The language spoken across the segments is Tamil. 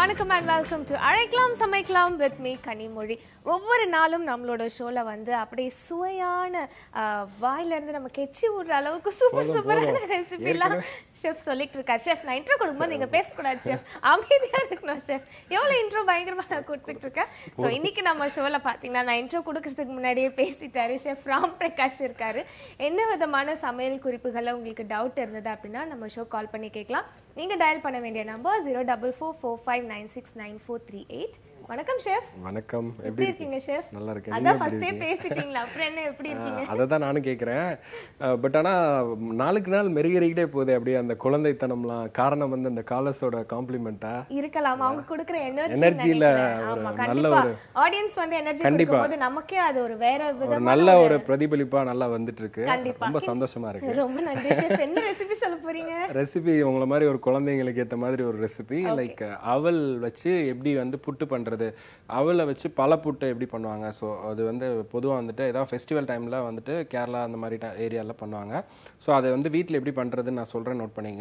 வணக்கம் அண்ட் வெல்கம் டு அழைக்கலாம் சமைக்கலாம் வித் மீ கனிமொழி ஒவ்வொரு நாளும் நம்மளோட ஷோல வந்து அப்படியே சுவையான ஆஹ், வாயில இருந்து நமக்கு எச்சி விடுற அளவுக்கு சூப்பர் போதும், சூப்பரான போதும். ரெசிபி எல்லாம் ஷெஃப் சொல்லிட்டு இருக்காரு ஷெஃப் நான் இன்ட்ரோ கொடுக்கும்போது நீங்க பேசக்கூடாது ஷெஃப் அமைதியா இருக்கணும் ஷெஃப் எவ்வளவு இன்ட்ரோ பயங்கரமா நான் கொடுத்துட்டு இருக்கேன் சோ இன்னைக்கு நம்ம ஷோல பாத்தீங்கன்னா நான் இன்ட்ரோ கொடுக்கறதுக்கு முன்னாடியே பேசிட்டாரு ஷெஃப் ராம் பிரகாஷ் இருக்காரு என்ன விதமான சமையல் குறிப்புகள்ல உங்களுக்கு டவுட் இருந்தது அப்படின்னா நம்ம ஷோ கால் பண்ணி கேட்கலாம் நீங்க டயல் பண்ண வேண்டிய number zero double four four five nine six nine four three eight வணக்கம் ஷெஃப் வணக்கம் எப்படி எப்படி இருக்கீங்க ஷெஃப் நல்லா இருக்கேன் அதான் நீங்க எப்படி ஃபர்ஸ்டே இருக்கீங்க? பேசிட்டீங்களா அப்புறம் என்ன எப்படி இருக்கீங்க அதை தான் நானும் கேட்குறேன் பட் ஆனா நாளுக்கு நாள் மெருகேறிக்கிட்டே போகுது அப்படியே அந்த குழந்தைத்தனம்லாம் காரணம் வந்து அந்த காலர்ஸோட காம்ப்ளிமெண்ட்டா இருக்கலாம் அவங்க கொடுக்குற எனர்ஜி Energy-ல ஒரு ஆமா நல்ல கண்டிப்பா ஒரு- ஆடியன்ஸ் வந்து எனர்ஜி கண்டிப்பா. கொடுக்கும்போது நமக்கே அது ஒரு வேற ஒரு விதமான நல்ல ஒரு பிரதிபலிப்பா நல்லா வந்துட்டு இருக்கு கண்டிப்பா. ரொம்ப சந்தோஷமா இருக்கு ரொம்ப நன்றி ஷெஃப் என்ன ரெசிபி சொல்ல போறீங்க ரெசிபி உங்களை மாதிரி ஒரு குழந்தைங்களுக்கு ஏத்த மாதிரி ஒரு ரெசிபி லைக் அவல் வச்சு எப்படி வந்து புட்டு பண்றது அவலை வச்சு பல புட்டு எப்படி பண்ணுவாங்க ஸோ அது வந்து பொதுவா வந்துட்டு ஏதாவது ஃபெஸ்டிவல் டைம்ல வந்துட்டு கேரளா அந்த மாதிரி ஏரியால பண்ணுவாங்க ஸோ அதை வந்து வீட்ல எப்படி பண்றதுன்னு நான் சொல்றேன் நோட் பண்ணிங்க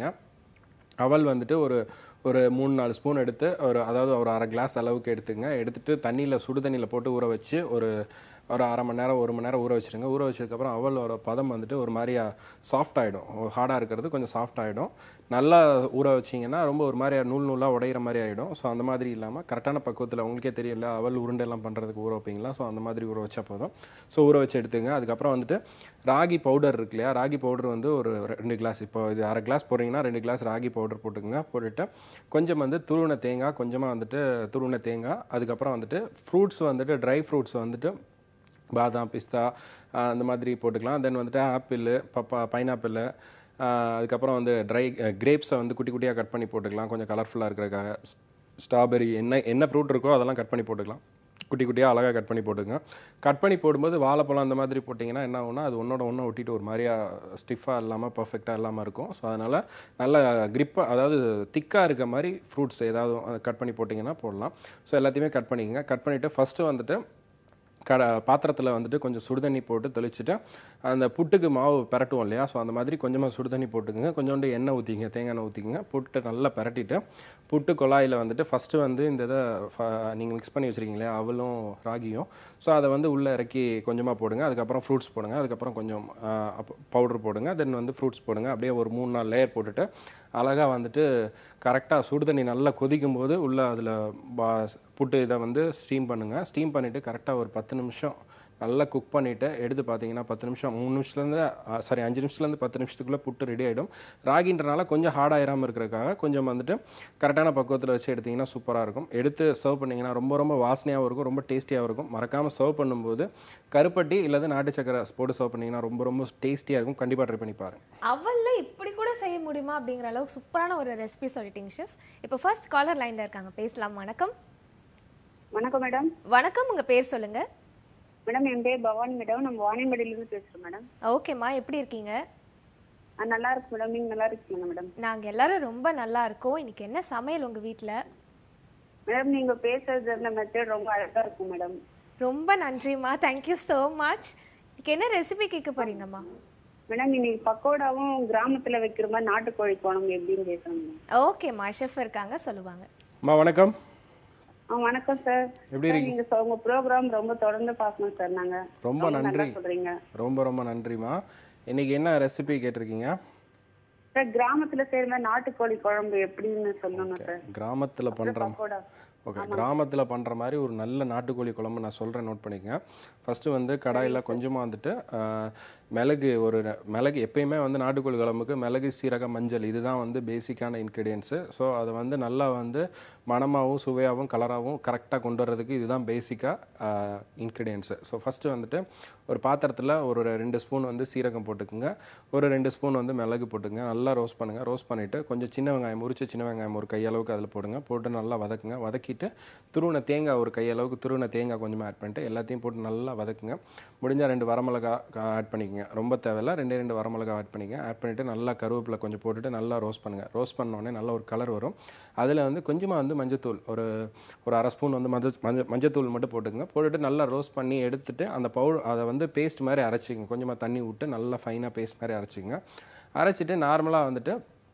அவல் வந்துட்டு ஒரு ஒரு மூணு நாலு ஸ்பூன் எடுத்து ஒரு அதாவது ஒரு அரை கிளாஸ் அளவுக்கு எடுத்துங்க எடுத்துட்டு தண்ணியில் சுடு தண்ணியில் போட்டு ஊற வச்சு ஒரு ஒரு அரை மணி நேரம் ஒரு மணி நேரம் ஊற வச்சிருங்க ஊற வச்சதுக்கப்புறம் அவலோட பதம் வந்துட்டு ஒரு மாதிரியா சாஃப்ட் ஆகிடும் ஹார்டாக இருக்கிறது கொஞ்சம் சாஃப்ட் ஆகிடும் நல்லா ஊற வச்சீங்கன்னா ரொம்ப ஒரு மாதிரியா நூல் நூலாக உடையிற மாதிரி ஆகிடும் ஸோ அந்த மாதிரி இல்லாமல் கரெக்டான பக்குவத்தில் உங்களுக்கே தெரியல அவல் உருண்டெல்லாம் பண்ணுறதுக்கு ஊற வைப்பீங்களா ஸோ அந்த மாதிரி ஊற வச்சா போதும் ஸோ ஊற வச்சு எடுத்துங்க அதுக்கப்புறம் வந்துட்டு ராகி பவுடர் இருக்கு இல்லையா ராகி பவுடர் வந்து ஒரு ரெண்டு கிளாஸ் இப்போ இது அரை கிளாஸ் போடுறீங்கன்னா ரெண்டு கிளாஸ் ராகி பவுடர் போட்டுக்கோங்க போட்டுட்டு கொஞ்சம் வந்து துருவின தேங்காய் கொஞ்சமாக வந்துட்டு துருவின தேங்காய் அதுக்கப்புறம் வந்துட்டு ஃப்ரூட்ஸ் வந்துட்டு ட்ரை ஃப்ரூட்ஸ் வந்துட்டு பாதாம் பிஸ்தா ஆஹ் அந்த மாதிரி போட்டுக்கலாம் தென் வந்துட்டு ஆப்பிள் பப்பா பைனாப்பிள் அதுக்கப்புறம் வந்து ட்ரை கிரேப்ஸை வந்து குட்டி குட்டியாக கட் பண்ணி போட்டுக்கலாம் கொஞ்சம் கலர்ஃபுல்லாக இருக்கிறதுக்காக ஸ்ட்ராபெரி என்ன என்ன ஃப்ரூட் இருக்கோ அதெல்லாம் கட் பண்ணி போட்டுக்கலாம் குட்டி குட்டியாக அழகாக கட் பண்ணி போட்டுங்க கட் பண்ணி போடும்போது வாழைப்பழம் அந்த மாதிரி போட்டிங்கன்னா என்ன ஆகும்னா அது ஒன்றோட ஒன்று ஒட்டிட்டு ஒரு மாதிரியா ஸ்டிஃபாக இல்லாமல் பர்ஃபெக்டாக இல்லாமல் இருக்கும் ஸோ அதனால் நல்ல கிரிப்பாக அதாவது திக்காக இருக்க மாதிரி ஃப்ரூட்ஸ் ஏதாவது கட் பண்ணி போட்டிங்கன்னா போடலாம் ஸோ எல்லாத்தையுமே கட் பண்ணிக்கங்க கட் பண்ணிவிட்டு ஃபஸ்ட்டு வந்துட்டு கட பாத்திரத்தில் வந்துட்டு கொஞ்சம் சுடுதண்ணி போட்டு தெளிச்சுட்டு அந்த புட்டுக்கு மாவு பெரட்டுவோம் இல்லையா ஸோ அந்த மாதிரி கொஞ்சமாக சுடுதண்ணி போட்டுக்கோங்க கொஞ்சோண்டு எண்ணெய் ஊற்றிங்க தேங்காய் எண்ணெய் ஊற்றிக்கங்க புட்டு நல்லா பெரட்டிட்டு புட்டு குழாயில் வந்துட்டு ஃபஸ்ட்டு வந்து இந்த இதை நீங்கள் மிக்ஸ் பண்ணி வச்சுருக்கீங்க இல்லையா அவலும் ராகியும் ஸோ அதை வந்து உள்ளே இறக்கி கொஞ்சமாக போடுங்க அதுக்கப்புறம் ஃப்ரூட்ஸ் போடுங்க அதுக்கப்புறம் கொஞ்சம் பவுடர் போடுங்க தென் வந்து ஃப்ரூட்ஸ் போடுங்க அப்படியே ஒரு மூணு நாலு லேயர் போட்டுட்டு அழகாக வந்துட்டு கரெக்டாக சுடுதண்ணி நல்லா கொதிக்கும் போது உள்ள அதில் புட்டு இதை வந்து ஸ்டீம் பண்ணுங்கள் ஸ்டீம் பண்ணிவிட்டு கரெக்டாக ஒரு பத்து நிமிஷம் நல்லா குக் பண்ணிவிட்டு எடுத்து பார்த்தீங்கன்னா பத்து நிமிஷம் மூணு நிமிஷத்துலேருந்து சாரி அஞ்சு நிமிஷத்துலேருந்து பத்து நிமிஷத்துக்குள்ளே புட்டு ரெடி ஆகிடும் ராகின்றனால கொஞ்சம் ஹார்ட் ஆயிராமல் இருக்கிறதுக்காக கொஞ்சம் வந்துட்டு கரெக்டான பக்குவத்தில் வச்சு எடுத்தீங்கன்னா சூப்பராக இருக்கும் எடுத்து சர்வ் பண்ணிங்கன்னா ரொம்ப ரொம்ப வாசனையாகவும் இருக்கும் ரொம்ப டேஸ்டியாகவும் இருக்கும் மறக்காமல் சர்வ் பண்ணும்போது கருப்பட்டி இல்லது நாட்டு சக்கரை போட்டு சர்வ் பண்ணிங்கன்னா ரொம்ப ரொம்ப டேஸ்டியாக இருக்கும் கண்டிப்பாக ட்ரை பண்ணி பாருங்க அவல்ல இப்படி கூட செய்ய முடியுமா அப்படிங்கிற அளவுக்கு சூப்பரான ஒரு ரெசிபி சொல்லிட்டீங்க ஷெஃப் இப்போ ஃபர்ஸ்ட் காலர் லைன்ல இருக்காங்க பேசலாம் வணக்கம் வணக்கம் மேடம் வணக்கம் உங்க பேர் சொல்லுங்க மேடம் என் பேர் பவானி மேடம் நம்ம வாணியம்படியில இருந்து பேசுறோம் மேடம் ஓகேம்மா எப்படி இருக்கீங்க ஆ, நல்லா இருக்கு மேடம் நீங்க நல்லா இருக்கீங்க மேடம் நாங்க எல்லாரும் ரொம்ப நல்லா இருக்கோம் இன்னைக்கு என்ன சமையல் உங்க வீட்ல மேடம் நீங்க பேசுறது அந்த மெத்தட் ரொம்ப அழகா இருக்கும் மேடம் ரொம்ப நன்றிம்மா தேங்க்யூ so மச் இன்னைக்கு என்ன ரெசிபி கேட்க போறீங்கம்மா மேடம் இன்னைக்கு பக்கோடாவும் கிராமத்துல வைக்கிற மாதிரி நாட்டுக்கோழி குழம்பு எப்படின்னு கேட்கணும் மேடம். ஓகேம்மா ஷெஃப் இருக்காங்க சொல்லுவாங்க அம்மா வணக்கம் ஆ வணக்கம் சார் எப்படி சார், நீங்க சொ- உங்க ப்ரோக்ராம் ரொம்ப தொடர்ந்து பார்க்கணும் சார் நாங்க ரொம்ப நல்லா நன்றி சொல்றீங்க ரொம்ப ரொம்ப நன்றிம்மா இன்னைக்கு என்ன ரெசிபி கேட்டிருக்கீங்க சார் கிராமத்துல செய்யற மாதிரி நாட்டுக்கோழி குழம்பு எப்படின்னு சொல்லணும் சார் கிராமத்துல பண்ற பக்கோடா ஓகே கிராமத்துல பண்ற மாதிரி ஒரு நல்ல நாட்டுக்கோழி குழம்பு நான் சொல்றேன் நோட் பண்ணிக்கங்க ஃபர்ஸ்ட் வந்து கடாயில கொஞ்சமா வந்துட்டு ஆஹ், மிளகு ஒரு மிளகு எப்பயுமே வந்து நாட்டுக்கோழி குழம்புக்கு மிளகு சீரகம் மஞ்சள் இதுதான் வந்து பேசிக்கான இன்கிரீடியன்ஸு ஸோ அதை வந்து நல்லா வந்து மணமாகவும் சுவையாகவும் கலராகவும் கரெக்டாக கொண்டு வர்றதுக்கு இதுதான் பேசிக்காக இன்கிரீடியன்ஸு ஸோ ஃபஸ்ட்டு வந்துட்டு ஒரு பாத்திரத்தில் ஒரு ரெண்டு ஸ்பூன் வந்து சீரகம் போட்டுக்குங்க ஒரு ரெண்டு ஸ்பூன் வந்து மிளகு போட்டுங்க நல்லா ரோஸ்ட் பண்ணுங்க ரோஸ்ட் பண்ணிட்டு கொஞ்சம் சின்ன வெங்காயம் உரிச்ச சின்ன வெங்காயம் ஒரு கையளவுக்கு அதில் போடுங்க போட்டு நல்லா வதக்குங்க வதக்கிட்டு துருவின தேங்காய் ஒரு கையளவுக்கு துருவின தேங்காய் கொஞ்சமாக ஆட் பண்ணிட்டு எல்லாத்தையும் போட்டு நல்லா வதக்குங்க முடிஞ்சால் ரெண்டு வரமிளகா ஆட் பண்ணிக்கங்க ரொம்ப தேவையில்ல ரெண்டே ரெண்டு வரமிளகா ஆட் பண்ணிக்கங்க ஆட் பண்ணிட்டு நல்லா கருவேப்பிலை கொஞ்சம் போட்டுட்டு நல்லா ரோஸ்ட் பண்ணுங்க ரோஸ்ட் பண்ண உடனே நல்ல ஒரு கலர் வரும் அதில் வந்து கொஞ்சமாக வந்து மஞ்சத்தூள் ஒரு ஒரு அரை ஸ்பூன் வந்து மஞ்சள் மஞ்சள் மஞ்சத்தூள் மட்டும் போட்டுக்கங்க போட்டுட்டு நல்லா ரோஸ்ட் பண்ணி எடுத்துட்டு அந்த பவுடர் அதை வந்து பேஸ்ட் மாதிரி அரைச்சிக்கங்க கொஞ்சமாக தண்ணி விட்டு நல்லா ஃபைனாக பேஸ்ட் மாதிரி அரைச்சிக்கங்க அரைச்சிட்டு நார்மலாக வந்துட்டு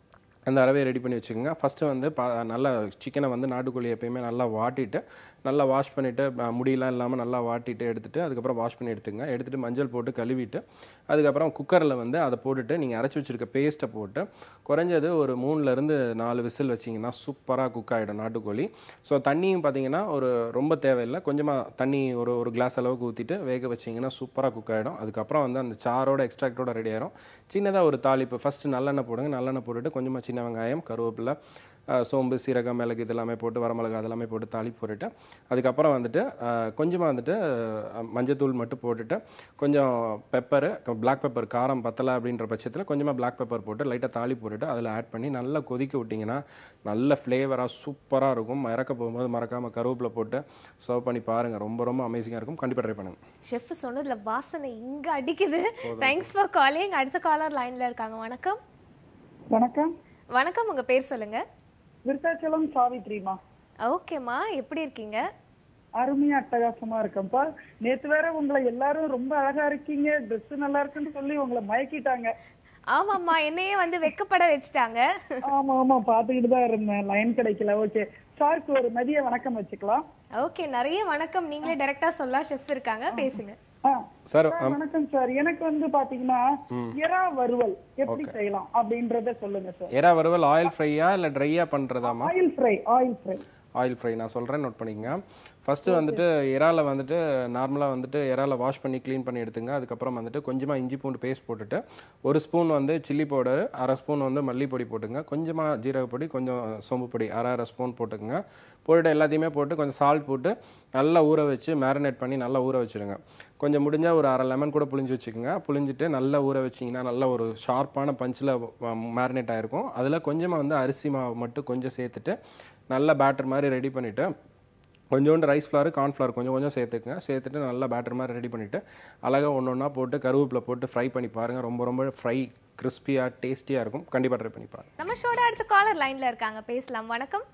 அந்த அரவையை ரெடி பண்ணி வச்சுக்கோங்க ஃபஸ்ட்டு வந்து பா நல்லா சிக்கனை வந்து நாட்டுக்கோழி எப்பயுமே நல்லா வாட்டிட்டு நல்லா வாஷ் பண்ணிவிட்டு முடியெல்லாம் இல்லாமல் நல்லா வாட்டிட்டு எடுத்துட்டு அதுக்கப்புறம் வாஷ் பண்ணி எடுத்துங்க எடுத்துட்டு மஞ்சள் போட்டு கழுவிட்டு அதுக்கப்புறம் குக்கரில் வந்து அதை போட்டுட்டு நீங்கள் அரைச்சி வச்சிருக்க பேஸ்ட்டை போட்டு குறைஞ்சது ஒரு மூணுலேருந்து நாலு விசில் வச்சிங்கன்னா சூப்பராக குக் ஆகிடும் நாட்டுக்கோழி ஸோ தண்ணியும் பார்த்தீங்கன்னா ஒரு ரொம்ப தேவையில்லை கொஞ்சமாக தண்ணி ஒரு ஒரு கிளாஸ் அளவுக்கு ஊற்றிட்டு வேக வச்சிங்கன்னா சூப்பராக குக் ஆகிடும் அதுக்கப்புறம் வந்து அந்த சாரோட எக்ஸ்ட்ராக்டோட ரெடி ஆயிரும் சின்னதாக ஒரு தாளிப்பு ஃபஸ்ட்டு நல்லெண்ணெய் போடுங்க நல்லெண்ணெய் போட்டுட்டு கொஞ்சமாக சின்ன வெங்காயம் கருவேப்பிலை அஹ் சோம்பு சீரகம் மிளகு இதெல்லாமே போட்டு வரமிளகா அதெல்லாமே போட்டு தாளிப்பு போட்டுட்டு அதுக்கப்புறம் வந்துட்டு அஹ் கொஞ்சமாக வந்துட்டு அஹ் மஞ்சத்தூள் மட்டும் போட்டுட்டு கொஞ்சம் பெப்பரு பிளாக் பெப்பர் காரம் பத்தலை அப்படின்ற பட்சத்தில் கொஞ்சமாக பிளாக் பெப்பர் போட்டு லைட்டாக தாளி போட்டுட்டு அதில் ஆட் பண்ணி நல்லா கொதிக்க விட்டிங்கன்னா நல்ல ஃப்ளேவராக சூப்பராக இருக்கும் இறக்க போகும்போது மறக்காமல் கருவேப்பிலை போட்டு சர்வ் பண்ணி பாருங்கள் ரொம்ப ரொம்ப அமேசிங்காக இருக்கும் கண்டிப்பாக ட்ரை பண்ணுங்க ஷெஃப் சொன்னதுல வாசனை இங்க அடிக்குது தேங்க்ஸ் ஃபார் காலிங் அடுத்த காலர் லைன்ல இருக்காங்க வணக்கம் வணக்கம் வணக்கம் உங்க பேர் சொல்லுங்க விருத்தாச்சலம் சாவித்ரிமா ஓகேம்மா எப்படி இருக்கீங்க அருமையா அட்டகாசமா இருக்கேன்ப்பா நேத்து வேற உங்களை எல்லாரும் ரொம்ப அழகா இருக்கீங்க Dress நல்லா இருக்குன்னு சொல்லி உங்களை மயக்கிட்டாங்க ஆமாம்மா என்னையே வந்து வெக்கப்பட வச்சுட்டாங்க ஆமா ஆமா பாத்துக்கிட்டு தான் இருந்தேன் லைன் கிடைக்கல ஓகே சாருக்கு ஒரு மதிய வணக்கம் வச்சுக்கலாம் ஓகே நிறைய வணக்கம் நீங்களே டைரக்டா சொல்லலாம் ஷெஃப் இருக்காங்க பேசுங்க ஆ, சார் சார், வணக்கம் சார் எனக்கு வந்து பாத்தீங்கன்னா எறா வறுவல் எப்படி செய்யலாம் அப்படின்றத சொல்லுங்க சார் எறா வறுவல் ஆயில் ஃப்ரையா இல்லை ட்ரையாக பண்ணுறதாமா oil fry oil fry oil fry நான் சொல்கிறேன் நோட் பண்ணிக்கங்க ஃபஸ்ட்டு வந்துட்டு இறால வந்துட்டு நார்மலாக வந்துட்டு இறால வாஷ் பண்ணி க்ளீன் பண்ணி எடுத்துங்க அதுக்கப்புறம் வந்துட்டு கொஞ்சமாக இஞ்சி பூண்டு பேஸ்ட் போட்டுட்டு ஒரு ஸ்பூன் வந்து சில்லி பவுடர் அரை ஸ்பூன் வந்து மல்லிப்பொடி போட்டுங்க கொஞ்சமாக ஜீரகப்பொடி கொஞ்சம் சோம்பு பொடி அரை அரை ஸ்பூன் போட்டுக்குங்க போட்டுட்டு எல்லாத்தையுமே போட்டு கொஞ்சம் சால்ட் போட்டு நல்லா ஊற வச்சு மேரினேட் பண்ணி நல்லா ஊற வச்சிருங்க கொஞ்சம் முடிஞ்சால் ஒரு அரை லெமன் கூட புளிஞ்சு வச்சுக்கோங்க புளிஞ்சிட்டு நல்லா ஊற வச்சிங்கன்னா நல்ல ஒரு ஷார்ப்பான பஞ்சில் மேரினேட் ஆகிருக்கும் அதில் கொஞ்சமாக வந்து அரிசி மாவு மட்டும் கொஞ்சம் சேர்த்துட்டு நல்ல பேட்டர் மாதிரி ரெடி பண்ணிவிட்டு கொஞ்சோண்டு ரைஸ் ஃப்ளார் கார்ன்ஃப்ளவர் கொஞ்சம் கொஞ்சம் சேர்த்துக்குங்க சேர்த்துட்டு நல்லா பேட்டர் மாதிரி ரெடி பண்ணிவிட்டு அழகாக ஒன்று ஒன்றா போட்டு கருவேப்பிலை போட்டு ஃப்ரை பண்ணி பாருங்கள் ரொம்ப ரொம்ப ஃப்ரை கிறிஸ்பியாக டேஸ்டியாக இருக்கும் கண்டிப்பாக ட்ரை பண்ணி பாருங்க நம்ம ஷோட அடுத்த காலர் லைன்ல இருக்காங்க பேசலாம் வணக்கம்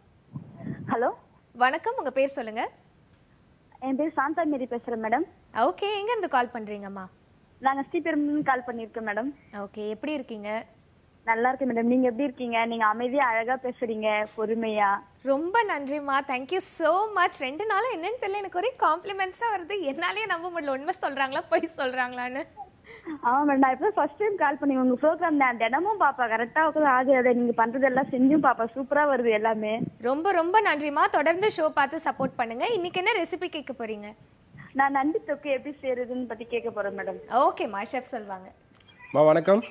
ஹலோ வணக்கம் உங்க பேர் சொல்லுங்க என் பேர் சாந்தா மேரி பேசுறேன் மேடம் ஓகே எங்க இருந்து கால் பண்றீங்கம்மா நாங்க ஸ்ரீபெரும்புல கால் பண்ணிருக்கோம் மேடம் ஓகே எப்படி இருக்கீங்க நல்லா இருக்கேன் மேடம் நீங்க எப்படி இருக்கீங்க நீங்க அமைதியா அழகா பேசுறீங்க பொறுமையா ரொம்ப நன்றிம்மா தேங்க்யூ so மச் ரெண்டு நாளும் என்னன்னு தெரியல எனக்கு ஒரே காம்ப்ளிமெண்ட்ஸா வருது என்னாலயே நம்ப முடியல உண்மை சொல்றாங்களா பொய் சொல்றாங்களான்னு ஆமா மேடம் நான் இப்போ ஃபர்ஸ்ட் டைம் கால் பண்ணி உங்க ப்ரோக்ராம் நான் தினமும் பாப்பா கரெக்டா உட்காந்து ஆகுது நீங்க பண்றதெல்லாம் செஞ்சும் பாப்பா சூப்பரா வருது எல்லாமே ரொம்ப ரொம்ப நன்றிம்மா தொடர்ந்து ஷோ பார்த்து சப்போர்ட் பண்ணுங்க இன்னைக்கு என்ன ரெசிபி கேட்க போறீங்க நான் நண்டு தொக்கு எப்படி செய்யறதுன்னு பத்தி கேட்க போறேன் மேடம் ஓகேம்மா ஷெஃப் சொல்வாங்க அம்மா வணக்கம்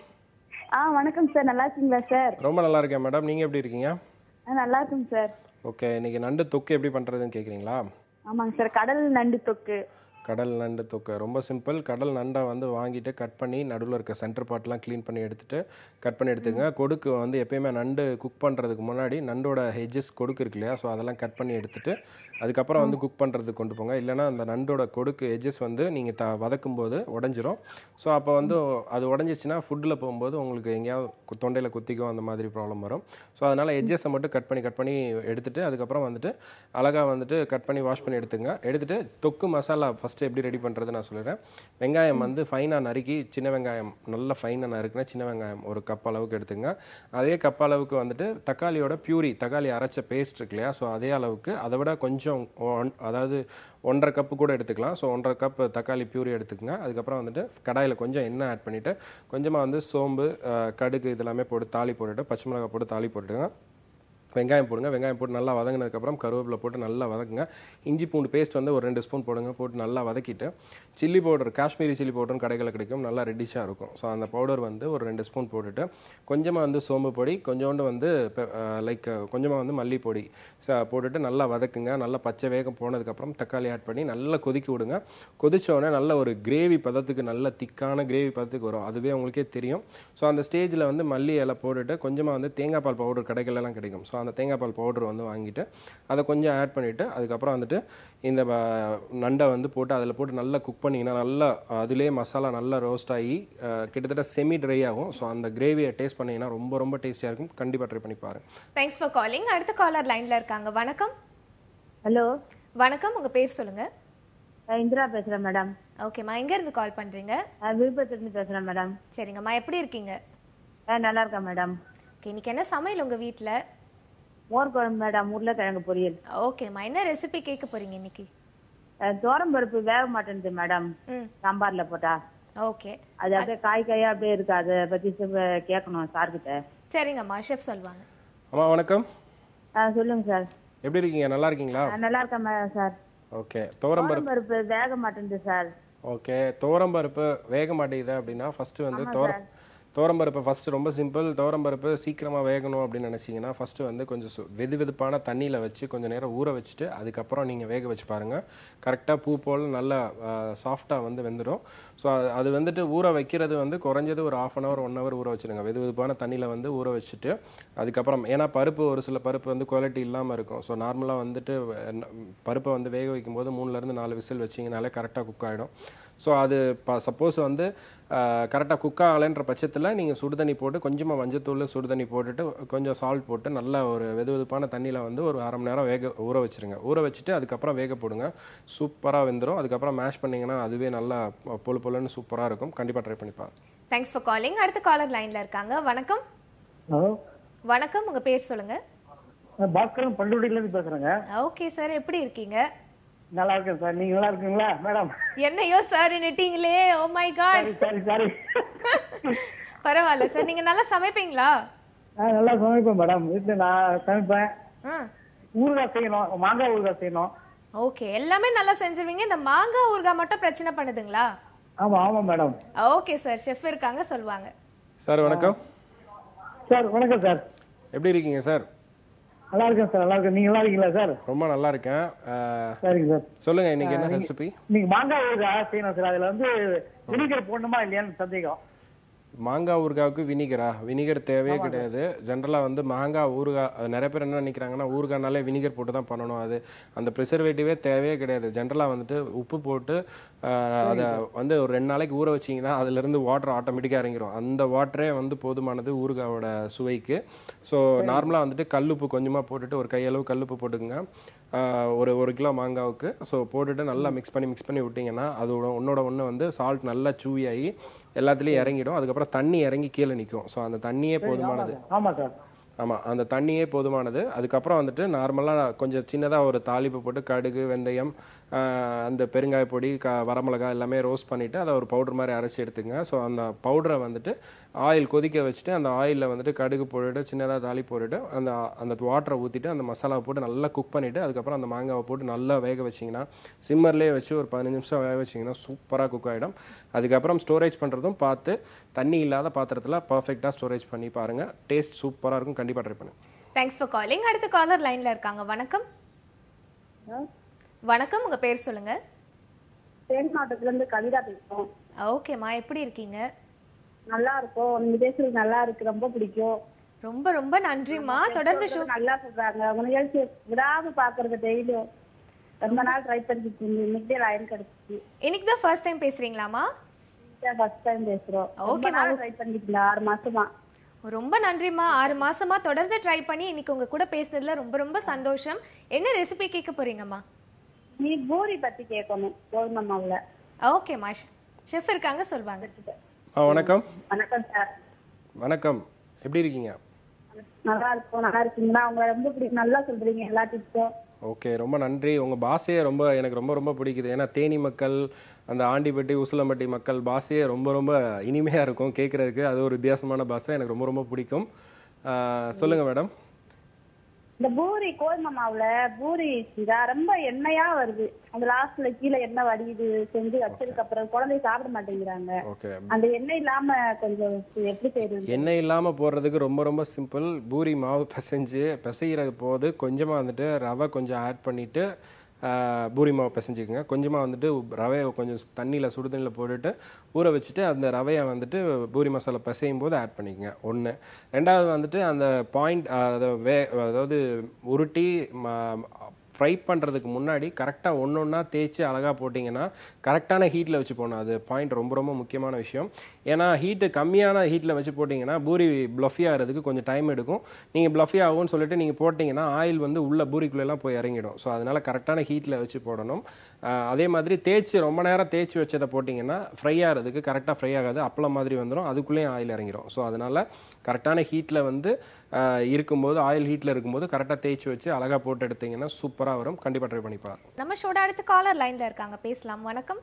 ஆ வணக்கம் சார் நல்லா இருக்கீங்களா சார் ரொம்ப நல்லா இருக்கேன் மேடம் நீங்கள் எப்படி இருக்கீங்க ஆ நல்லா இருக்கும் சார் ஓகே இன்னைக்கு நண்டு தொக்கு எப்படி பண்ணுறதுன்னு கேட்குறீங்களா ஆமாங்க சார் கடல் நண்டு தொக்கு கடல் நண்டு தொக்கு ரொம்ப சிம்பிள் கடல் நண்டை வந்து வாங்கிட்டு கட் பண்ணி நடுவில் இருக்க சென்டர் பார்ட்லாம் க்ளீன் பண்ணி எடுத்துட்டு கட் பண்ணி எடுத்துங்க கொடுக்கு வந்து எப்பயுமே நண்டு குக் பண்ணுறதுக்கு முன்னாடி நண்டோட ஹெஜஸ் கொடுக்கு இருக்கு இல்லையா ஸோ அதெல்லாம் கட் பண்ணி எடுத்துட்டு அதுக்கப்புறம் வந்து குக் பண்ணுறதுக்கு கொண்டு போங்க இல்லைன்னா அந்த நண்டோட கொடுக்கு எஜஸ் வந்து நீங்கள் த வதக்கும் போது உடஞ்சிரும் ஸோ அப்போ வந்து அது உடஞ்சிச்சுன்னா ஃபுட்டில் போகும்போது உங்களுக்கு எங்கேயாவது தொண்டையில் குத்திக்கும் அந்த மாதிரி ப்ராப்ளம் வரும் ஸோ அதனால் எஜ்ஜஸை மட்டும் கட் பண்ணி கட் பண்ணி எடுத்துட்டு அதுக்கப்புறம் வந்துட்டு அழகாக வந்துட்டு கட் பண்ணி வாஷ் பண்ணி எடுத்துங்க எடுத்துட்டு தொக்கு மசாலா ஃபஸ்ட்டு எப்படி ரெடி பண்ணுறது நான் சொல்லிடுறேன் வெங்காயம் வந்து ஃபைனாக நறுக்கி சின்ன வெங்காயம் நல்ல ஃபைனாக நறுக்குனா சின்ன வெங்காயம் ஒரு கப் அளவுக்கு எடுத்துங்க அதே கப் அளவுக்கு வந்துட்டு தக்காளியோட பியூரி தக்காளி அரைச்ச பேஸ்ட் இருக்கு இல்லையா ஸோ அதே அளவுக்கு அதை விட கொஞ்சம் ஒன்- அதாவது ஒன்றரை கப்பு கூட எடுத்துக்கலாம் ஸோ ஒன்றரை கப் தக்காளி பியூரி எடுத்துக்கங்க அதுக்கப்புறம் வந்துட்டு கடாயில் கொஞ்சம் எண்ணெய் ஆட் பண்ணிவிட்டு கொஞ்சமாக வந்து சோம்பு அஹ், கடுகு இதெல்லாமே போட்டு தாளி போட்டுட்டு பச்சை மிளகாய் போட்டு தாளி போட்டுடுங்க வெங்காயம் போடுங்க வெங்காயம் போட்டு நல்லா வதங்கினதுக்கப்புறம் கருவேப்பிலை போட்டு நல்லா வதக்குங்க இஞ்சி பூண்டு பேஸ்ட் வந்து ஒரு ரெண்டு ஸ்பூன் போடுங்க போட்டு நல்லா வதக்கிட்டு சில்லி பவுடர் காஷ்மீரி சில்லி பவுடர்னு கடைகளில் கிடைக்கும் நல்லா ரெட்டிஷாக இருக்கும் ஸோ அந்த பவுடர் வந்து ஒரு ரெண்டு ஸ்பூன் போட்டுட்டு கொஞ்சமாக வந்து சோம்பு பொடி கொஞ்சோண்டு வந்து லைக் கொஞ்சமாக வந்து மல்லி பொடி ச- போட்டுட்டு நல்லா வதக்குங்க நல்லா பச்சை வேகம் போனதுக்கப்புறம் தக்காளி ஆட் பண்ணி நல்லா கொதிக்க விடுங்க கொதிச்ச உடனே நல்ல ஒரு கிரேவி பதத்துக்கு நல்ல திக்கான கிரேவி பதத்துக்கு வரும் அதுவே உங்களுக்கே தெரியும் ஸோ அந்த ஸ்டேஜில் வந்து மல்லி இலை போட்டுட்டு கொஞ்சமாக வந்து தேங்காய் பால் பவுடர் கடைகளெல்லாம் கிடைக்கும் ஸோ அந்த தேங்காய் பால் பவுடர் வந்து வாங்கிட்டு அதை கொஞ்சம் ஆட் பண்ணிவிட்டு அதுக்கப்புறம் வந்துட்டு இந்த வ- நண்டை வந்து போட்டு அதில் போட்டு நல்லா குக் பண்ணிங்கன்னா நல்லா அதுலேயே மசாலா நல்லா ரோஸ்ட் ஆகி அஹ், கிட்டத்தட்ட செமி ட்ரை ஆகும் ஸோ அந்த கிரேவியை டேஸ்ட் பண்ணீங்கன்னா ரொம்ப ரொம்ப டேஸ்டியாக இருக்கும் கண்டிப்பாக ட்ரை பண்ணி பாருங்க தேங்க்ஸ் ஃபார் காலிங் அடுத்த காலர் லைன்ல இருக்காங்க வணக்கம் ஹலோ வணக்கம் உங்க பேர் சொல்லுங்க இந்திரா பேசுறேன் மேடம் ஓகேம்மா எங்க இருந்து கால் பண்றீங்க விழுப்புரத்துல இருந்து பேசுறேன் மேடம் சரிங்கம்மா எப்படி இருக்கீங்க நல்லா இருக்கேன் மேடம் ஓகே இன்னைக்கு என்ன சமையல் உங்க வீட்ல மோர் குழம்பு மேடம் உருளைக்கிழங்கு பொரியல் ஓகேம்மா என்ன ரெசிபி கேட்க போறீங்க இன்னைக்கு தோரம் பருப்பு வேக மாட்டேங்குது மேடம் ம் சாம்பார்ல போட்டா ஓகே அது அப்படியே காய் காயா அப்படியே இருக்கு அதை பத்தி சொ- கேட்கணும் சார்கிட்ட சரிங்கம்மா ஷெஃப் சொல்லுவாங்க அம்மா வணக்கம் ஆ, சொல்லுங்க சார் எப்படி இருக்கீங்க நல்லா இருக்கீங்களா ஆ, நல்லா இருக்கேன் மேடம் சார் ஓகே துவரம்பருப்பு தோரம் பருப்பு வேக மாட்டேங்குது சார் ஓகே துவரம்பருப்பு வேக மாட்டேங்குது அப்படின்னா ஃபர்ஸ்ட் வந்து தோர துவரம்பருப்பு ஃபர்ஸ்ட் ரொம்ப சிம்பிள் துவரம்பருப்பு சீக்கிரமா வேகணும் அப்படின்னு நினைச்சீங்கன்னா ஃபர்ஸ்ட் வந்து கொஞ்சம் சு- வெது வெதுப்பான தண்ணியில வச்சு கொஞ்சம் நேரம் ஊற வச்சுட்டு அதுக்கப்புறம் நீங்க வேக வச்சு பாருங்க கரெக்டா பூ போல் நல்லா சாஃப்டா வந்து வெந்துடும் ஸோ அது வந்துட்டு ஊற வைக்கிறது வந்து குறைஞ்சது ஒரு half an hour one hour ஊற வச்சிருங்க வெது வெதுப்பான தண்ணியில வந்து ஊற வச்சுட்டு அதுக்கப்புறம் ஏன்னா பருப்பு ஒரு சில பருப்பு வந்து குவாலிட்டி இல்லாம இருக்கும் ஸோ நார்மலா வந்துட்டு அஹ், பருப்பை வந்து வேக வைக்கும் போது மூணுல இருந்து நாலு விசில் வச்சீங்கனாலே கரெக்டா குக் ஆயிடும் ஸோ அது சப்போஸ் வந்து கரெக்டாக குக் ஆகலைன்ற பட்சத்தில் நீங்கள் சுடுதண்ணி போட்டு கொஞ்சமாக மஞ்சத்தூள் சுடுதண்ணி போட்டுட்டு கொஞ்சம் சால்ட் போட்டு நல்லா ஒரு வெது வெதுப்பான தண்ணியில் வந்து ஒரு அரை மணி நேரம் வேக ஊற வச்சிருங்க ஊற வச்சுட்டு அதுக்கப்புறம் வேக போடுங்க சூப்பராக வெந்துடும் அதுக்கப்புறம் மேஷ் பண்ணீங்கன்னா அதுவே நல்லா பொழு பொழுன்னு சூப்பராக இருக்கும் கண்டிப்பாக ட்ரை பண்ணி பாருங்க தேங்க்ஸ் ஃபார் காலிங் அடுத்த காலர் லைன்ல இருக்காங்க வணக்கம் ஹலோ வணக்கம் உங்க பேர் சொல்லுங்க நான் பாஸ்கரன் பள்ளிக்குடியில இருந்து பேசுறேங்க ஓகே சார் எப்படி இருக்கீங்க நல்லா இருக்கேன் சார் நீங்க நல்லா இருக்கீங்களா மேடம் என்னையோ சார் நிட்டீங்களே oh my god sorry sorry பரவாயில்ல சார் நீங்க நல்லா சமைப்பீங்களா நான் நல்லா சமைப்பேன் மேடம் வீட்டுல நான் சமைப்பேன் ஆ ஊறுகாய் செய்யணும் மாங்காய் ஊறுகாய் செய்யணும் ஓகே எல்லாமே நல்லா செஞ்சுருவீங்க இந்த மாங்காய் ஊறுகாய் மட்டும் பிரச்சனை பண்ணுதுங்களா ஆமா ஆமா மேடம் ஓகே சார் செஃப் இருக்காங்க சொல்லுவாங்க சார் வணக்கம் சார் வணக்கம் சார் எப்படி இருக்கீங்க சார் நல்லா இருக்கேன் சார் நல்லா இருக்கேன் நீங்க நல்லா இருக்கீங்களா சார் ரொம்ப நல்லா இருக்கேன் அஹ், சரிங்க சார் சொல்லுங்க இன்னைக்கு என்ன ரெசிபி நீங்க மாங்காய் ஊறுகாய் செய்யணும் சார் அதுல வந்து வினிகர் போடணுமா இல்லையான்னு சந்தேகம் மாங்காய் ஊறுகாவுக்கு வினிகரா வினிகர் தேவையே கிடையாது ஜென்ரலா வந்து மாங்காய் ஊறுகாய் அது நிறைய பேர் என்ன நினைக்கிறாங்கன்னா ஊறுகாய்னாலே வினிகர் போட்டு தான் பண்ணணும் அது அந்த ப்ரிசர்வேட்டிவே தேவையே கிடையாது ஜென்ரலா வந்துட்டு உப்பு போட்டு ஆஹ், அதை வந்து ஒரு ரெண்டு நாளைக்கு ஊற வச்சீங்கன்னா அதுல இருந்து வாட்டர் ஆட்டோமேட்டிக்கா இறங்கிரும் அந்த வாட்டரே வந்து போதுமானது ஊறுகாயோட சுவைக்கு ஸோ நார்மலா வந்துட்டு கல்லுப்பு கொஞ்சமா போட்டுட்டு ஒரு கையளவு கல்லுப்பு போட்டுக்கோங்க ஆஹ், ஒரு ஒரு கிலோ மாங்காவுக்கு ஸோ போட்டுட்டு நல்லா மிக்ஸ் பண்ணி மிக்ஸ் பண்ணி விட்டீங்கன்னா அதோட ஒன்னோட ஒன்று வந்து சால்ட் நல்லா சூவி ஆகி எல்லாத்துலயும் இறங்கிடும் அதுக்கப்புறம் தண்ணி இறங்கி கீழே நிக்கும் ஸோ அந்த தண்ணியே போதுமானது ஆமா சார் ஆமா அந்த தண்ணியே போதுமானது அதுக்கப்புறம் வந்துட்டு நார்மலா கொஞ்சம் சின்னதா ஒரு தாளிப்பு போட்டு கடுகு வெந்தயம் ஆஹ் அந்த பெருங்காய பொடி க வரமிளகாய் எல்லாமே ரோஸ்ட் பண்ணிட்டு அதை ஒரு பவுடர் மாதிரி அரைச்சி எடுத்துங்க ஸோ அந்த பவுடரை வந்துட்டு ஆயில் கொதிக்க வச்சுட்டு அந்த ஆயிலில் வந்துட்டு கடுகு போட்டுட்டு சின்னதாக தாளி போட்டுட்டு அந்த அந்த வாட்டரை ஊற்றிட்டு அந்த மசாலாவை போட்டு நல்லா குக் பண்ணிட்டு அதுக்கப்புறம் அந்த மாங்காவை போட்டு நல்லா வேக வச்சீங்கன்னா சிம்மர்லேயே வச்சு ஒரு பதினஞ்சு நிமிஷம் வேக வச்சீங்கன்னா சூப்பராக குக் ஆகிடும் அதுக்கப்புறம் ஸ்டோரேஜ் பண்ணுறதும் பார்த்து தண்ணி இல்லாத பாத்திரத்தில் பர்ஃபெக்டாக ஸ்டோரேஜ் பண்ணி பாருங்க டேஸ்ட் சூப்பராக இருக்கும் கண்டிப்பாக ட்ரை பண்ணுங்க தேங்க்ஸ் ஃபார் காலிங் அடுத்த காலர் லைன்ல இருக்காங்க வணக்கம் வணக்கம் உங்க பேர் சொல்லுங்க தேனி மாவட்டத்துல இருந்து கவிதா பேசுறோம் ஓகேம்மா எப்படி இருக்கீங்க நல்லா இருக்கும் நீங்க பேசுறது நல்லா இருக்கு ரொம்ப பிடிக்கும் ரொம்ப ரொம்ப நன்றிம்மா தொடர்ந்து ஷோ நல்லா சொல்றாங்க உங்க நிகழ்ச்சி விடாம பாக்குறது டெய்லியும் ரொம்ப நாள் ட்ரை பண்ணிட்டு இருந்தேன் இன்னைக்கு லைன் கிடைச்சிச்சு இன்னைக்கு தான் ஃபர்ஸ்ட் டைம் பேசுறீங்களாமா ஃபர்ஸ்ட் டைம் பேசுறோம் ரொம்ப Okay, நாள் ma'am. ட்ரை பண்ணிட்டு இருந்தேன் ஆறு மாசமா ரொம்ப நன்றிம்மா ஆறு மாசமா தொடர்ந்து ட்ரை பண்ணி இன்னைக்கு உங்க கூட பேசுனதுல ரொம்ப ரொம்ப சந்தோஷம் என்ன ரெசிபி கேட்க போறீங்கம்மா நீ பூரி பத்தி கேட்கணும் கோதுமை மாவுல ஓகேம்மா ஷெஃப் இருக்காங்க சொல்வாங்க ஆ வணக்கம் வணக்கம் சார் வணக்கம் எப்படி இருக்கீங்க நல்லா இருக்கும் நல்லா இருக்கீங்களா உங்களை ரொம்ப பிடிக்கும் நல்லா சொல்றீங்க எல்லா டிப்ஸும் ஓகே ரொம்ப நன்றி உங்க பாஷையே ரொம்ப எனக்கு ரொம்ப ரொம்ப பிடிக்குது ஏன்னா தேனி மக்கள் அந்த ஆண்டிப்பட்டி உசிலம்பட்டி மக்கள் பாஷையே ரொம்ப ரொம்ப இனிமையா இருக்கும் கேட்கறதுக்கு அது ஒரு வித்தியாசமான பாஷை எனக்கு ரொம்ப ரொம்ப பிடிக்கும் ஆஹ் சொல்லுங்க மேடம் இந்த பூரி கோதுமை மாவுல பூரி செஞ்சா ரொம்ப எண்ணெயா வருது அந்த லாஸ்ட்ல கீழே எண்ணெய் வடியுது செஞ்சு வச்சதுக்கு அப்புறம் குழந்தை சாப்பிட மாட்டேங்கிறாங்க ஓகே அந்த எண்ணெய் இல்லாம கொஞ்சம் எப்படி செய்யறது எண்ணெய் இல்லாம போடுறதுக்கு ரொம்ப ரொம்ப சிம்பிள் பூரி மாவு பிசைஞ்சு பிசைகிற போது கொஞ்சமா வந்துட்டு ரவை கொஞ்சம் ஆட் பண்ணிட்டு ஆஹ், பூரி மாவு பிசைஞ்சுக்கோங்க கொஞ்சமா வந்துட்டு ரவையை கொஞ்சம் தண்ணியில சுடு தண்ணியில போட்டுட்டு ஊற வச்சுட்டு அந்த ரவையை வந்துட்டு பூரி மசாலா பிசையும் போது ஆட் பண்ணிக்கங்க ஒண்ணு ரெண்டாவது வந்துட்டு அந்த பாயிண்ட் வே அதாவது உருட்டி ஃப்ரை பண்றதுக்கு முன்னாடி கரெக்டா ஒன்னொன்னா தேய்ச்சி அழகா போட்டீங்கன்னா கரெக்டான ஹீட்ல வச்சு போடணும் அது பாயிண்ட் ரொம்ப ரொம்ப முக்கியமான விஷயம் ஏன்னா ஹீட்டு கம்மியான ஹீட்ல வச்சு போட்டீங்கன்னா பூரி ப்ளஃபி ஆகிறதுக்கு கொஞ்சம் டைம் எடுக்கும் நீங்க ப்ளஃபி ஆகும்னு சொல்லிட்டு நீங்க போட்டீங்கன்னா ஆயில் வந்து உள்ள பூரிக்குள்ள எல்லாம் போய் இறங்கிடும் ஸோ அதனால கரெக்டான ஹீட்ல வச்சு போடணும் ஆஹ் அதே மாதிரி தேய்ச்சி ரொம்ப நேரம் தேய்ச்சி வச்சதை போட்டீங்கன்னா ஃப்ரை ஆகிறதுக்கு கரெக்டாக ஃப்ரை ஆகாது அப்பளம் மாதிரி வந்துடும் அதுக்குள்ளேயும் ஆயில் இறங்கிடும் ஸோ அதனால கரெக்டான ஹீட்டில் வந்து ஆஹ் இருக்கும்போது ஆயில் ஹீட்டில் இருக்கும்போது கரெக்டாக தேய்ச்சி வச்சு அழகா போட்டு எடுத்தீங்கன்னா சூப்பராக வரும் கண்டிப்பாக ட்ரை பண்ணி பாருங்க நம்ம ஷோட அடுத்த காலர் லைன்ல இருக்காங்க பேசலாம் வணக்கம்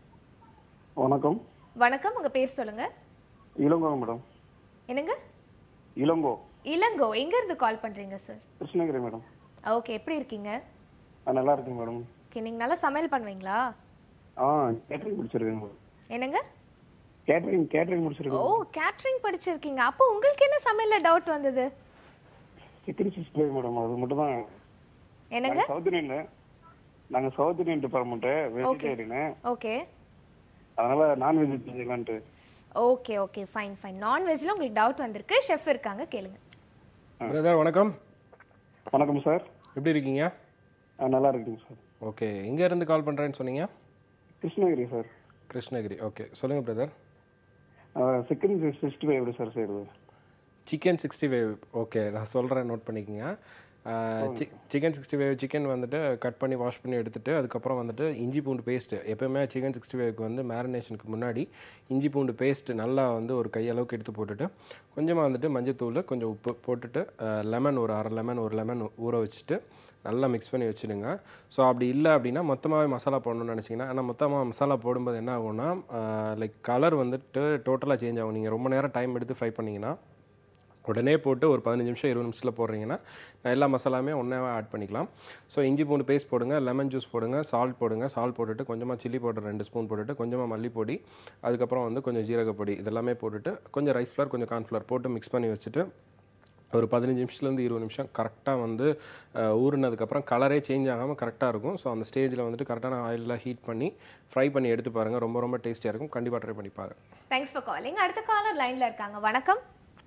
வணக்கம் வணக்கம் உங்க பேர் சொல்லுங்க இளங்கோ மேடம் என்னங்க இளங்கோ இளங்கோ எங்க இருந்து கால் பண்றீங்க சார் கிருஷ்ணகிரி மேடம் ஓகே எப்படி இருக்கீங்க ஆ நல்லா இருக்கேன் மேடம் ஓகே நீங்க நல்லா சமையல் பண்ணுவீங்களா ஆ கேட்டரிங் முடிச்சிருக்கேன் மேடம் என்னங்க கேட்டரிங் கேட்டரிங் ஓ முடிச்சிருக்கேன் கேட்டரிங் படிச்சிருக்கீங்க அப்போ உங்களுக்கு என்ன சமையல்ல டவுட் வந்தது சிக்கன் சிக்ஸ்டி ஃபைவ் மேடம் அது மட்டும் தான் என்னங்க சவுத் இந்தியன் நாங்க சவுத் இந்தியன் டிபார்ட்மெண்ட் வெஜிடேரியனு ஓகே அதனால நான்வெஜ் செஞ்சுக்கலான்ட்டு ஓகே ஓகே ஃபைன் ஃபைன் நான்வெஜ்ல உங்களுக்கு டவுட் வந்திருக்கு ஷெஃப் இருக்காங்க கேளுங்க பிரதர் வணக்கம் வணக்கம் சார் எப்படி இருக்கீங்க ஆ நல்லா இருக்குங்க சார் ஓகே எங்க இருந்து கால் பண்றேன்னு சொன்னீங்க கிருஷ்ணகிரி சார் கிருஷ்ணகிரி ஓகே சொல்லுங்க பிரதர் சிக்கன் சிக்ஸ்டி ஃபைவ் எப்படி சார் செய்யுது சிக்கன் சிக்ஸ்டி ஃபைவ் ஓகே நான் சொல்கிறேன் நோட் பண்ணிக்கோங்க சிக்கன் சிக்ஸ்டி ஃபைவ் சிக்கன் வந்துட்டு கட் பண்ணி வாஷ் பண்ணி எடுத்துட்டு அதுக்கப்புறம் வந்துட்டு இஞ்சி பூண்டு பேஸ்ட்டு எப்பயுமே சிக்கன் சிக்ஸ்டி ஃபைவ்க்கு வந்து மேரினேஷனுக்கு முன்னாடி இஞ்சி பூண்டு பேஸ்ட் நல்லா வந்து ஒரு கையளவுக்கு எடுத்து போட்டுட்டு கொஞ்சமாக வந்துட்டு மஞ்சத்தூள் கொஞ்சம் உப்பு போட்டுட்டு லெமன் ஒரு அரை லெமன் ஒரு லெமன் ஊற வச்சுட்டு நல்லா மிக்ஸ் பண்ணி வச்சுடுங்க ஸோ அப்படி இல்லை அப்படின்னா மொத்தமாகவே மசாலா போடணும்னு நினச்சிங்கன்னா ஆனால் மொத்தமாக மசாலா போடும்போது என்ன ஆகும்னா லைக் கலர் வந்துட்டு டோட்டலாக சேஞ்ச் ஆகும் நீங்கள் ரொம்ப நேரம் டைம் எடுத்து ஃப்ரை பண்ணீங்கன்னா உடனே போட்டு ஒரு பதினஞ்சு நிமிஷம் இருபது நிமிஷத்தில் போடுறீங்கன்னா எல்லா மசாலாமே ஒன்றாவே ஆட் பண்ணிக்கலாம் ஸோ இஞ்சி பூண்டு பேஸ்ட் போடுங்க லெமன் ஜூஸ் போடுங்க சால்ட் போடுங்க சால்ட் போட்டுட்டு கொஞ்சமாக சில்லி பவுடர் ரெண்டு ஸ்பூன் போட்டுட்டு கொஞ்சமாக மல்லிப்பொடி அதுக்கப்புறம் வந்து கொஞ்சம் ஜீரகப்பொடி இதெல்லாமே போட்டுட்டு கொஞ்சம் ரைஸ் ஃப்ளவர் கொஞ்சம் கார்ன்ஃப்ளவர் போட்டு மிக்ஸ் பண்ணி வச்சுட்டு ஒரு பதினஞ்சு நிமிஷத்துலேருந்து இருபது நிமிஷம் கரெக்டாக வந்து அஹ், ஊறுனதுக்கப்புறம் கலரே சேஞ்ச் ஆகாமல் கரெக்டாக இருக்கும் ஸோ அந்த ஸ்டேஜில் வந்துட்டு கரெக்டான ஆயிலில் ஹீட் பண்ணி ஃப்ரை பண்ணி எடுத்து பாருங்கள் ரொம்ப ரொம்ப டேஸ்டியாக இருக்கும் கண்டிப்பாக ட்ரை பண்ணி பாருங்க தேங்க்ஸ் ஃபார் காலிங் அடுத்த காலர் லைன்ல இருக்காங்க வணக்கம்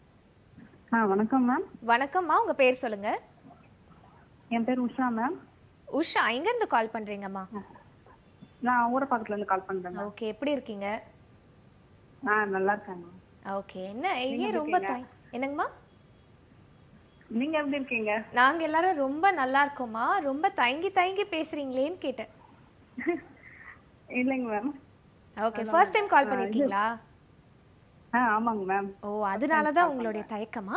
ஆ வணக்கம் மேம் வணக்கம்மா உங்க பேர் சொல்லுங்க என் பேர் உஷா மேம் உஷா எங்க இருந்து கால் பண்றீங்கம்மா நான் ஊரப்பாக்கத்துல இருந்து கால் பண்றேன் ஓகே எப்படி இருக்கீங்க ஆ நல்லா இருக்கேன் மேம் ஓகே என்ன ஏன் ரொம்ப தய- என்னங்கம்மா நீங்க எப்படி இருக்கீங்க நாங்க எல்லாரும் ரொம்ப நல்லா இருக்கோம்மா ரொம்ப தயங்கி தயங்கி பேசுறீங்களேன்னு கேட்டேன் இல்லைங்க ma'am okay first time call பண்ணிருக்கீங்களா ஆ ஆமாங்க மேம் ஓ அதனால தான் உங்களுடைய தயக்கமா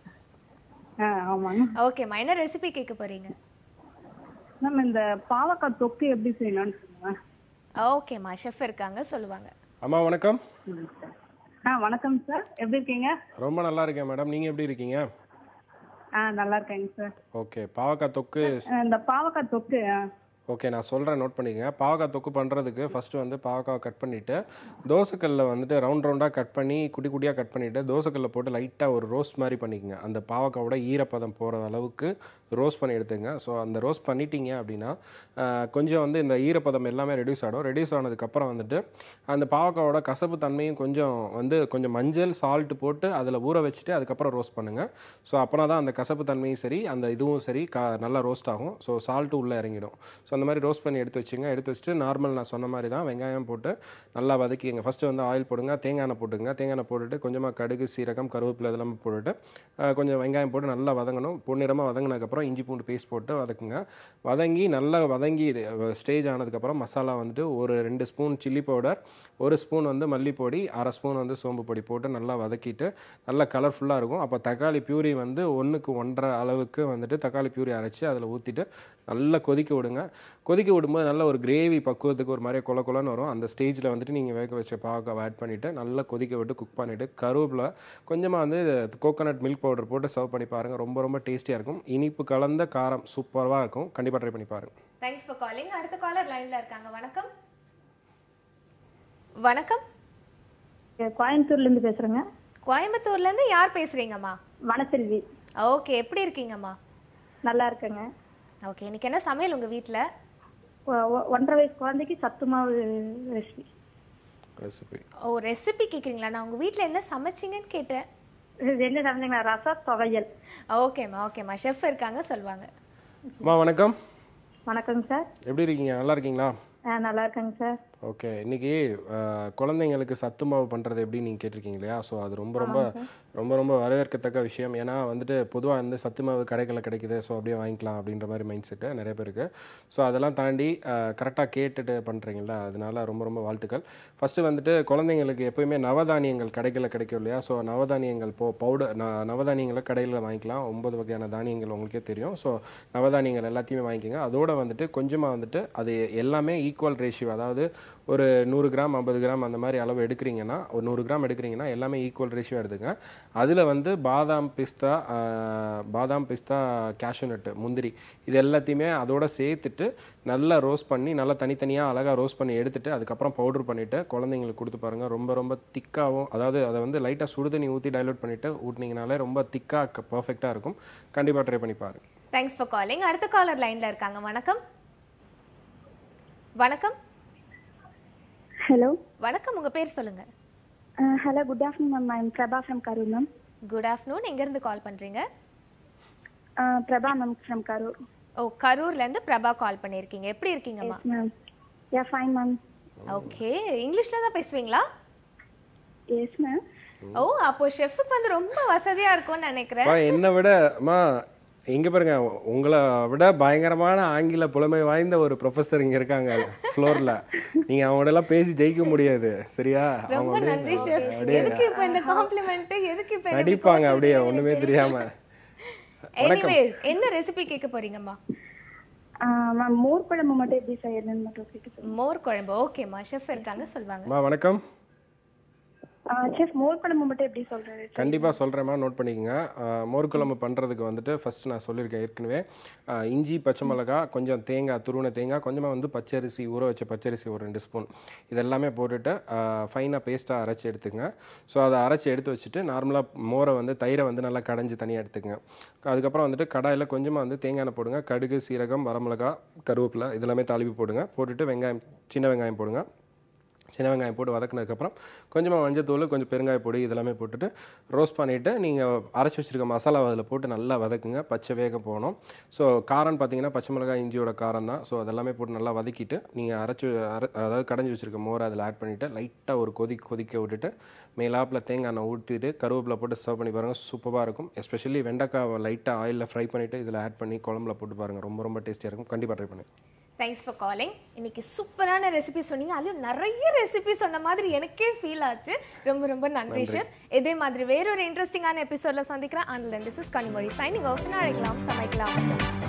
ஆ ஆமாங்க ஓகேம்மா என்ன ரெசிபி கேட்க போறீங்க மேம் இந்த பாவக்காய் தொக்கு எப்படி செய்யலாம்னு சொல்லுங்க ஓகேம்மா ஷெஃப் இருக்காங்க சொல்லுவாங்க அம்மா வணக்கம் ஆ வணக்கம் சார் எப்படி இருக்கீங்க ரொம்ப நல்லா இருக்கேன் மேடம் நீங்கள் எப்படி இருக்கீங்க ஆ நல்லா இருக்கேங்க சார் ஓகே பாவக்காய் தொக்கு இந்த பாவக்காய் தொக்கு ஆ, ஓகே நான் சொல்கிறேன் நோட் பண்ணிக்கங்க பாவக்காய் தொக்கு பண்ணுறதுக்கு ஃபஸ்ட்டு வந்து பாவக்காய் கட் பண்ணிவிட்டு தோசைக்கல்லில் வந்துட்டு ரவுண்ட் ரவுண்டாக கட் பண்ணி குட்டி குட்டியாக கட் பண்ணிவிட்டு தோசைக்கல்லில் போட்டு லைட்டாக ஒரு ரோஸ்ட் மாதிரி பண்ணிக்கங்க அந்த பாவக்காவோட ஈரப்பதம் போகிற அளவுக்கு ரோஸ்ட் பண்ணி எடுத்துங்க ஸோ அந்த ரோஸ்ட் பண்ணிட்டீங்க அப்படின்னா ஆஹ், கொஞ்சம் வந்து இந்த ஈரப்பதம் எல்லாமே ரெடியூஸ் ஆகிடும் ரெடியூஸ் ஆனதுக்கப்புறம் வந்துட்டு அந்த பாவக்காவோட கசப்பு தன்மையும் கொஞ்சம் வந்து கொஞ்சம் மஞ்சள் சால்ட் போட்டு அதில் ஊற வச்சுட்டு அதுக்கப்புறம் ரோஸ்ட் பண்ணுங்கள் ஸோ அப்போனா தான் அந்த கசப்பு தன்மையும் சரி அந்த இதுவும் சரி கா நல்லா ரோஸ்ட் ஆகும் ஸோ சால்ட்டு உள்ளே இறங்கிடும் ஸோ அந்த மாதிரி ரோஸ்ட் பண்ணி எடுத்து வச்சுங்க எடுத்து வச்சுட்டு நார்மல் நான் சொன்ன மாதிரி தான் வெங்காயம் போட்டு நல்லா வதக்கிங்க ஃபஸ்ட்டு வந்து ஆயில் போடுங்க தேங்காய் எண்ணெய் போட்டுங்க தேங்காய் எண்ணெய் போட்டுட்டு கொஞ்சமாக கடுகு சீரகம் கருவேப்பிலை இதெல்லாம் போட்டுட்டு ஆஹ், கொஞ்சம் வெங்காயம் போட்டு நல்லா வதங்கணும் பொன்னிறமாக வதங்கினதுக்கப்புறம் இஞ்சி பூண்டு பேஸ்ட் போட்டு வதக்குங்க வதங்கி நல்லா வதங்கி ஸ்டேஜ் ஆனதுக்கப்புறம் மசாலா வந்துட்டு ஒரு ரெண்டு ஸ்பூன் சில்லி பவுடர் ஒரு ஸ்பூன் வந்து மல்லிப்பொடி அரை ஸ்பூன் வந்து சோம்பு பொடி போட்டு நல்லா வதக்கிட்டு நல்லா கலர்ஃபுல்லாக இருக்கும் அப்போ தக்காளி பியூரி வந்து ஒன்றுக்கு ஒன்றரை அளவுக்கு வந்துட்டு தக்காளி பியூரி அரைச்சி அதில் ஊற்றிட்டு நல்லா கொதிக்க விடுங்க கொதிக்க விடும்போது நல்ல ஒரு கிரேவி பக்குவத்துக்கு ஒரு மாதிரி கொல கொலன்னு வரும் அந்த ஸ்டேஜில் வந்துட்டு நீங்கள் வேக வச்ச பாவக்காய் ஆட் பண்ணிவிட்டு நல்லா கொதிக்க விட்டு குக் பண்ணிவிட்டு கருவேப்பிலை கொஞ்சமாக வந்து கோகோனட் மில்க் பவுடர் போட்டு சர்வ் பண்ணி பாருங்கள் ரொம்ப ரொம்ப டேஸ்டியாக இருக்கும் இனிப்பு கலந்த காரம் சூப்பராக இருக்கும் கண்டிப்பாக ட்ரை பண்ணி பாருங்கள் தேங்க்ஸ் ஃபார் காலிங் அடுத்த காலர் லைன்ல இருக்காங்க வணக்கம் வணக்கம் கோயம்புத்தூர்ல இருந்து பேசுறேங்க கோயம்புத்தூர்ல இருந்து யார் பேசுறீங்கம்மா வனச்செல்வி ஓகே எப்படி இருக்கீங்கம்மா நல்லா இருக்கேங்க ஓகே இன்னைக்கு என்ன சமையல் உங்க வீட்ல ஒ- ஒ- ஒன்றரை வயசு குழந்தைக்கு சத்து மாவு ரெசிபி ரெசிபி ஓ ரெசிபி கேக்குறீங்களா நான் உங்க வீட்ல என்ன சமைச்சீங்கன்னு கேட்டேன் இது என்ன சமைச்சீங்களா ரசம் துவையல் ஓகேம்மா ஓகேம்மா ஷெஃப் இருக்காங்க சொல்லுவாங்க அம்மா வணக்கம் வணக்கங்க சார் எப்படி இருக்கீங்க நல்லா இருக்கீங்களா நல்லா இருக்கேங்க சார் ஓகே இன்னைக்கு அஹ், குழந்தைங்களுக்கு சத்து மாவு பண்றது எப்படி நீங்க கேட்டிருக்கீங்க இல்லையா ஸோ அது ரொம்ப ரொம்ப ரொம்ப ரொம்ப வரவேற்கத்தக்க விஷயம் ஏன்னா வந்துட்டு பொதுவாக வந்து சத்து மாவு கடைகளில் கிடைக்குது ஸோ அப்படியே வாங்கிக்கலாம் அப்படின்ற மாதிரி மைண்ட் செட்டு நிறைய பேருக்கு ஸோ அதெல்லாம் தாண்டி கரெக்டாக கேட்டுட்டு பண்ணுறீங்களா அதனால ரொம்ப ரொம்ப வாழ்த்துக்கள் ஃபர்ஸ்ட் வந்துட்டு குழந்தைங்களுக்கு எப்பயுமே நவதானியங்கள் கடைகளில் கிடைக்கும் இல்லையா ஸோ நவதானியங்கள் போ பவுடர் நவதானியங்களை கடையில் வாங்கிக்கலாம் ஒன்பது வகையான தானியங்கள் உங்களுக்கே தெரியும் ஸோ நவதானியங்கள் எல்லாத்தையுமே வாங்கிக்கோங்க அதோட வந்துட்டு கொஞ்சமாக வந்துட்டு அது எல்லாமே ஈக்குவல் ரேஷியோ அதாவது ஒரு நூறு கிராம் ஐம்பது கிராம் அந்த மாதிரி அளவு எடுக்கிறீங்கன்னா ஒரு நூறு கிராம் எடுக்கிறீங்கன்னா எல்லாமே ஈக்குவல் ரேஷியோ எடுத்துங்க அதில் வந்து பாதாம் பிஸ்தா ஆஹ், பாதாம் பிஸ்தா கேஷ்யூ நட்டு முந்திரி இது எல்லாத்தையுமே அதோட சேர்த்துட்டு நல்லா ரோஸ்ட் பண்ணி நல்லா தனித்தனியாக அழகாக ரோஸ்ட் பண்ணி எடுத்துட்டு அதுக்கப்புறம் பவுடர் பண்ணிட்டு குழந்தைங்களுக்கு கொடுத்து பாருங்க ரொம்ப ரொம்ப திக்காகவும் அதாவது அதை வந்து லைட்டாக சுடுதண்ணி ஊற்றி டைலூட் பண்ணிட்டு ஊட்டினீங்கனாலே ரொம்ப திக்காக பர்ஃபெக்டாக இருக்கும் கண்டிப்பாக ட்ரை பண்ணி பாருங்க தேங்க்ஸ் ஃபார் காலிங் அடுத்த காலர் லைன்ல இருக்காங்க வணக்கம் வணக்கம் ஹலோ வணக்கம் உங்க பேர் சொல்லுங்க hello good afternoon ma'am I'm Prabha from Karur ma'am good afternoon எங்க இருந்து கால் பண்றீங்க பிரபா மேம் ஃப்ரம் கரூர் ஓ கரூர்ல இருந்து பிரபா கால் பண்ணிருக்கீங்க எப்படி இருக்கீங்கம்மா ma'am yeah fine ma'am okay இங்கிலீஷ்ல தான் பேசுவீங்களா எஸ் மேம் ஓ அப்போ ஷெஃப்க்கு வந்து ரொம்ப வசதியா இருக்கும்னு நினைக்கிறேன் அம்மா, என்னை விட அம்மா இங்க பாருங்க உங்களை விட பயங்கரமான ஆங்கில புலமை வாய்ந்த ஒரு ப்ரொஃபசர் இங்க இருக்காங்க ஃப்ளோர்ல நீங்க அவங்களோட எல்லாம் பேசி ஜெயிக்க முடியாது சரியா அவங்க ரொம்ப அப்படியே நன்றி ஷெஃப் அப்படியே எதுக்கு இப்ப இந்த காம்ப்ளிமெண்ட் எதுக்கு இப்ப எனக்கு நடிப்பாங்க கொடுத்தது அப்படியே எனக்கு ஒண்ணுமே தெரியல. தெரியாம எனிவேஸ் என்ன ரெசிபி கேட்க போறீங்கம்மா மேம் மோர் குழம்பு மட்டும் எப்படி செய்யறதுன்னு மட்டும் கேட்டு மோர் குழம்பு ஓகேம்மா ஷெஃப் இருக்காங்க சொல்வாங்க அம்மா வணக்கம் செஃப் மோர் குழம்பு மட்டும் எப்படி சொல்றாரு கண்டிப்பா சொல்றேம்மா நோட் பண்ணிக்கோங்க ஆஹ் மோர் குழம்பு பண்றதுக்கு வந்துட்டு ஃபர்ஸ்ட் நான் சொல்லியிருக்கேன் ஏற்கனவே ஆஹ் இஞ்சி பச்சை மிளகாய் கொஞ்சம் தேங்காய் துருவன தேங்காய் கொஞ்சமா வந்து பச்சரிசி ஊற வச்ச பச்சரிசி ஒரு ரெண்டு ஸ்பூன் இதெல்லாமே போட்டுட்டு ஃபைனாக பேஸ்ட்டாக அரைச்சி எடுத்துங்க ஸோ அதை அரைச்சி எடுத்து வச்சுட்டு நார்மலாக மோரை வந்து தயிரை வந்து நல்லா கடைஞ்சி தனியாக எடுத்துங்க அதுக்கப்புறம் வந்துட்டு கடாயில் கொஞ்சமாக வந்து தேங்காய் எண்ணெய் போடுங்க கடுகு சீரகம் வரமிளகா கருவேப்பிலை இதெல்லாமே தாளிப்பு போடுங்க போட்டுட்டு வெங்காயம் சின்ன வெங்காயம் போடுங்க சின்ன வெங்காயம் போட்டு வதக்குனதுக்கப்புறம் கொஞ்சமாக மஞ்சத்தூள் கொஞ்சம் பெருங்காய பொடி இதெல்லாமே போட்டுட்டு ரோஸ்ட் பண்ணிவிட்டு நீங்கள் அரைச்சி வச்சிருக்க மசாலா அதில் போட்டு நல்லா வதக்குங்க பச்சை வேக போகணும் ஸோ காரம்னு பார்த்தீங்கன்னா பச்சை மிளகாய் இஞ்சியோட காரம் தான் ஸோ அதெல்லாமே போட்டு நல்லா வதக்கிட்டு நீங்கள் அரைச்சி அரை அதாவது கடைஞ்சி வச்சிருக்க மோரை அதில் ஆட் பண்ணிவிட்டு லைட்டாக ஒரு கொதி கொதிக்க விட்டுட்டு மேலாப்பில் தேங்காய் எண்ணெய் ஊற்றிட்டு கருவேப்பிலை போட்டு சர்வ் பண்ணி பாருங்கள் சூப்பராக இருக்கும் எஸ்பெஷலி வெண்டைக்காவை லைட்டாக ஆயிலில் ஃப்ரை பண்ணிவிட்டு இதில் ஆட் பண்ணி குழம்புல போட்டு பாருங்கள் ரொம்ப ரொம்ப டேஸ்டியாக இருக்கும் கண்டிப்பாக ட்ரை பண்ணுங்க தேங்க்ஸ் ஃபார் காலிங் இன்னைக்கு சூப்பரான ரெசிபி சொன்னீங்க அதுலயும் நிறைய ரெசிபி சொன்ன மாதிரி எனக்கே ஃபீல் ஆச்சு ரொம்ப ரொம்ப நன்றி ஷெஃப் இதே மாதிரி வேறொரு இன்ட்ரெஸ்டிங்கான எபிசோட்ல சந்திக்கிறேன் and this is Kanimozhi signing off நாளைக்கலாம் சமைக்கலாம்